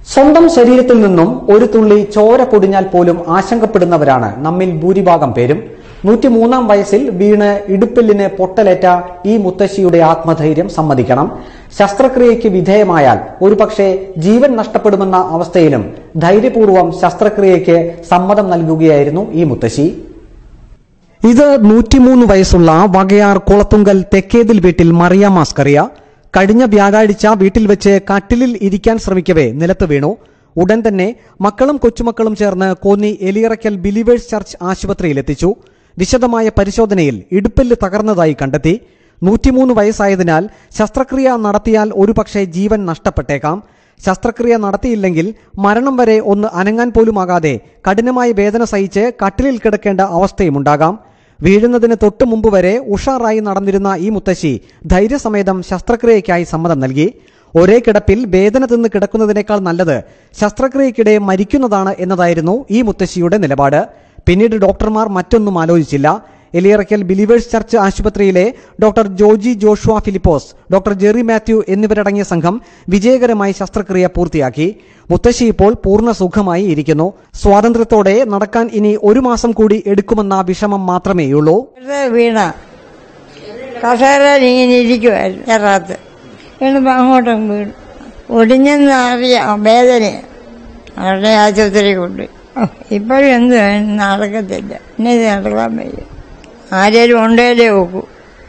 സ്വന്തം ശരീരത്തിൽ നിന്നും ഒരു തുള്ളി ചോര പൊടിഞ്ഞാൽ പോലും ആശങ്കപ്പെടുന്നവരാണ് നമ്മിൽ ഭൂരിഭാഗം പേരും നൂറ്റിമൂന്നാം വയസ്സിൽ വീണ് ഇടുപ്പെല്ലിന് പൊട്ടലേറ്റ ഈ മുത്തശ്ശിയുടെ ആത്മധൈര്യം സമ്മതിക്കണം ശസ്ത്രക്രിയയ്ക്ക് വിധേയമായാൽ ഒരുപക്ഷെ ജീവൻ നഷ്ടപ്പെടുമെന്ന അവസ്ഥയിലും ധൈര്യപൂർവ്വം ശസ്ത്രക്രിയയ്ക്ക് സമ്മതം നൽകുകയായിരുന്നു ഈ മുത്തശ്ശി ഇത് നൂറ്റിമൂന്ന് വയസ്സുള്ള വകയാർ കുളത്തുങ്കൽ തെക്കേതിൽ വീട്ടിൽ മറിയ മാസ്കറിയ കഴിഞ്ഞ വ്യാഴാഴ്ച വീട്ടിൽ വെച്ച് കട്ടിലിൽ ഇരിക്കാൻ ശ്രമിക്കവേ നിലത്ത് വീണു ഉടൻ തന്നെ മക്കളും കൊച്ചുമക്കളും ചേർന്ന് കോന്നി എലിയറയ്ക്കൽ ബിലീവേഴ്സ് ചർച്ച് ആശുപത്രിയിലെത്തിച്ചു വിശദമായ പരിശോധനയിൽ ഇടുപ്പെല്ല് തകർന്നതായി കണ്ടെത്തി നൂറ്റിമൂന്ന് വയസ്സായതിനാൽ ശസ്ത്രക്രിയ നടത്തിയാൽ ഒരുപക്ഷെ ജീവൻ നഷ്ടപ്പെട്ടേക്കാം ശസ്ത്രക്രിയ നടത്തിയില്ലെങ്കിൽ മരണം വരെ ഒന്ന് അനങ്ങാൻ പോലുമാകാതെ കഠിനമായ വേദന സഹിച്ച് കട്ടിലിൽ കിടക്കേണ്ട അവസ്ഥയുമുണ്ടാകാം വീഴുന്നതിന് തൊട്ടു മുമ്പ് വരെ ഉഷാറായി നടന്നിരുന്ന ഈ മുത്തശ്ശി ധൈര്യസമേതം ശസ്ത്രക്രിയയ്ക്കായി സമ്മതം നൽകി ഒരേ കിടപ്പിൽ വേദന തിന്ന് കിടക്കുന്നതിനേക്കാൾ നല്ലത് ശസ്ത്രക്രിയയ്ക്കിടെ മരിക്കുന്നതാണ് എന്നതായിരുന്നു ഈ മുത്തശ്ശിയുടെ നിലപാട് പിന്നീട് ഡോക്ടർമാർ മറ്റൊന്നും ആലോചിച്ചില്ല എലിയറയ്ക്കൽ ബിലീവേഴ്സ് ചർച്ച് ആശുപത്രിയിലെ doctor Joji Joshua Philipose doctor Jerry Mathew എന്നിവരടങ്ങിയ സംഘം വിജയകരമായി ശസ്ത്രക്രിയ പൂർത്തിയാക്കി മുത്തശ്ശി ഇപ്പോൾ പൂർണ്ണ സുഖമായി ഇരിക്കുന്നു സ്വാതന്ത്ര്യത്തോടെ നടക്കാൻ ഇനി ഒരു മാസം കൂടി എടുക്കുമെന്ന വിഷമം മാത്രമേയുള്ളൂ വെറുതെ വീണ കസേരയിൽ ഇങ്ങനെ ഇരിക്കുമായിരുന്നു എറാത്ത് വീണപ്പോൾ അങ്ങോട്ടും വീണു ഒടിഞ്ഞെന്ന് അറിയാം വേദന അവരുടെ ആശുപത്രി കൊണ്ട് ഇപ്പോഴും എന്ത് വേണം നടക്കത്തില്ല ഇനി ഇത് നടക്കാൻ വയ്യ ആരേലും ഉണ്ടേലേ നോക്കൂ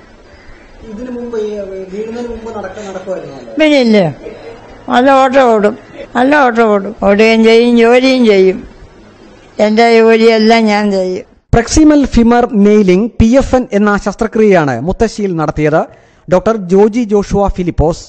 പിന്നെ ഇല്ല നല്ല ഓട്ടം ഓടും നല്ല ഓട്ടം ഓടും ഓടുകയും ചെയ്യും ജോലിയും ചെയ്യും എൻ്റെ ജോലിയെല്ലാം ഞാൻ ചെയ്യും proximal femur nailing P F N എന്ന ശസ്ത്രക്രിയയാണ് മുത്തശ്ശിയിൽ നടത്തിയത് ഡോക്ടർ ജോജി ജോഷുവ ഫിലിപ്പോസ്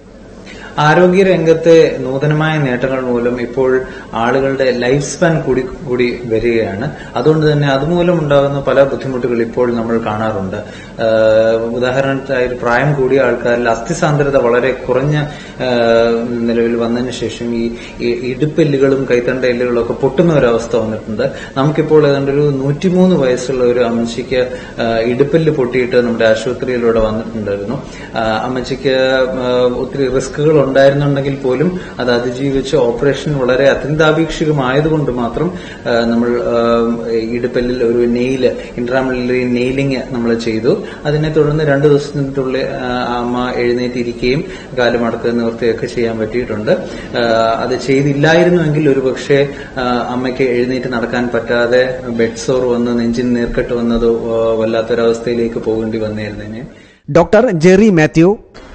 ആരോഗ്യ രംഗത്തെ നൂതനമായ നേട്ടങ്ങൾ മൂലം ഇപ്പോൾ ആളുകളുടെ ലൈഫ് സ്പാൻ കൂടി കൂടി വരികയാണ് അതുകൊണ്ട് തന്നെ അതുമൂലം ഉണ്ടാകുന്ന പല ബുദ്ധിമുട്ടുകൾ ഇപ്പോൾ നമ്മൾ കാണാറുണ്ട് ആഹ് ഉദാഹരണത്തിനായി പ്രായം കൂടിയ ആൾക്കാരിൽ അസ്ഥിസാന്ദ്രത വളരെ കുറഞ്ഞ ആഹ് നിലവിൽ വന്നതിന് ശേഷം ഈ ഈ ഇടുപ്പെല്ലുകളും കൈത്തണ്ട എല്ലുകളും ഒക്കെ പൊട്ടുന്ന ഒരു അവസ്ഥ വന്നിട്ടുണ്ട് നമുക്കിപ്പോൾ ഏതാണ്ട് ഒരു നൂറ്റിമൂന്ന് വയസ്സുള്ള ഒരു അമ്മച്ചിക്ക് ആഹ് ഇടുപ്പെല്ല് പൊട്ടിയിട്ട് നമ്മുടെ ആശുപത്രിയിലൂടെ വന്നിട്ടുണ്ടായിരുന്നു ആഹ് അമ്മച്ചിക്ക് ആഹ് ഒത്തിരി റിസ്കുകൾ ഉണ്ടായിരുന്നുണ്ടെങ്കിൽ പോലും അത് അതിജീവിച്ച് ഓപ്പറേഷൻ വളരെ അത്യന്താപേക്ഷികമായതുകൊണ്ട് മാത്രം ആഹ് നമ്മൾ ആഹ് ഇടുപ്പെല്ലിൽ ഒരു നെയില് ഇൻട്രാമിലറി നെയിലിംഗ് നമ്മൾ ചെയ്തു അതിനെ തുടർന്ന് രണ്ട് ദിവസത്തിനുള്ളിൽ ആഹ് അമ്മ എഴുന്നേറ്റിരിക്കുകയും കാല് മടക്കുക നിവർത്തുകയൊക്കെ ചെയ്യാൻ പറ്റിയിട്ടുണ്ട് ആഹ് അത് ചെയ്തില്ലായിരുന്നുവെങ്കിൽ ഒരു പക്ഷേ ആഹ് അമ്മയ്ക്ക് എഴുന്നേറ്റ് നടക്കാൻ പറ്റാതെ ബെഡ് സോർ വന്ന് നെഞ്ചിന് നീർക്കെട്ട് വന്നതോ ആഹ് വല്ലാത്തൊരവസ്ഥയിലേക്ക് പോകേണ്ടി വന്നിരുന്നേനെ ഡോക്ടർ ജെറി മാത്യു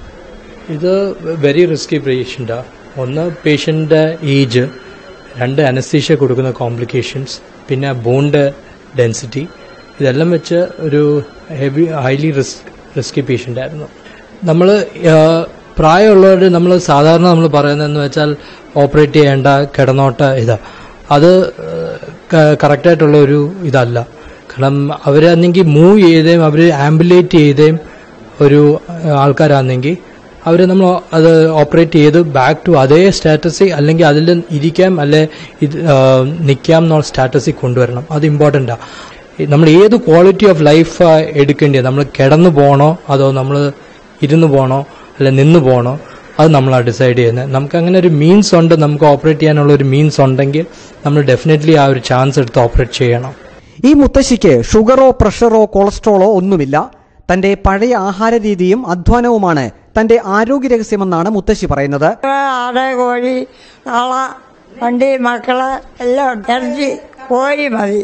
ഇത് വെരി റിസ്കി പേഷ്യൻ്റാണ് ഒന്ന് പേഷ്യൻ്റെ ഏജ് രണ്ട് അനസ്തീഷ്യ കൊടുക്കുന്ന കോംപ്ലിക്കേഷൻസ് പിന്നെ ബോണ്ട് ഡെൻസിറ്റി ഇതെല്ലാം വെച്ച് ഒരു heavy highly risk risky patient ആയിരുന്നു നമ്മൾ പ്രായമുള്ളവർ നമ്മൾ സാധാരണ നമ്മൾ പറയുന്നതെന്ന് വെച്ചാൽ ഓപ്പറേറ്റ് ചെയ്യേണ്ട കിടന്നോട്ട ഇതാ അത് കറക്റ്റായിട്ടുള്ള ഒരു ഇതല്ല കാരണം അവരാണെങ്കിൽ മൂവ് ചെയ്തേയും അവർ ആംബുലേറ്റ് ചെയ്തേയും ഒരു ആൾക്കാരാണെങ്കിൽ അവർ നമ്മൾ അത് ഓപ്പറേറ്റ് ചെയ്ത് ബാക്ക് ടു അതേ സ്റ്റാറ്റസിൽ അല്ലെങ്കിൽ അതിൽ ഇരിക്കാം അല്ലെ ഇത് നിൽക്കാം എന്നുള്ള സ്റ്റാറ്റസിൽ കൊണ്ടുവരണം അത് ഇമ്പോർട്ടൻ്റാണ് നമ്മൾ ഏത് ക്വാളിറ്റി ഓഫ് ലൈഫ് എടുക്കേണ്ടത് നമ്മൾ കിടന്നു പോകണോ അതോ നമ്മൾ ഇരുന്ന് പോകണോ അല്ലെ നിന്ന് പോകണോ അത് നമ്മളാണ് ഡിസൈഡ് ചെയ്യുന്നത് നമുക്ക് അങ്ങനെ ഒരു മീൻസ് ഉണ്ട് നമുക്ക് ഓപ്പറേറ്റ് ചെയ്യാനുള്ള ഒരു മീൻസ് ഉണ്ടെങ്കിൽ നമ്മൾ ഡെഫിനറ്റ്ലി ആ ഒരു ചാൻസ് എടുത്ത് ഓപ്പറേറ്റ് ചെയ്യണം ഈ മുത്തശ്ശിക്ക് ഷുഗറോ പ്രഷറോ കൊളസ്ട്രോളോ ഒന്നുമില്ല തന്റെ പഴയ ആഹാര രീതിയും അധ്വാനവുമാണ് തന്റെ ആരോഗ്യ രഹസ്യമെന്നാണ് മുത്തശ്ശി പറയുന്നത് ആട് കോഴി കാള വണ്ടി മക്കള് എല്ലാം ഉണ്ട്. ഇറച്ചി കോഴി മതി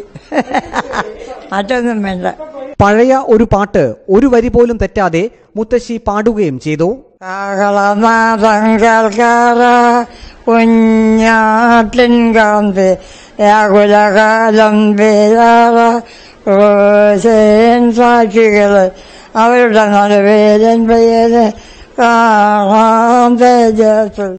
മറ്റൊന്നും വേണ്ട പഴയ ഒരു പാട്ട് ഒരു വരി പോലും തെറ്റാതെ മുത്തശ്ശി പാടുകയും ചെയ്തു കാകളനാഥം കേൾക്കാറ കുഞ്ഞാട്ടിൻ കാന്തി വ്യാകുലകാലം പേരാറ ഓശേൻ സാക്ഷികള് അവരുടെ നടുവേലൻ പേര് കാണാൻ തേജസ്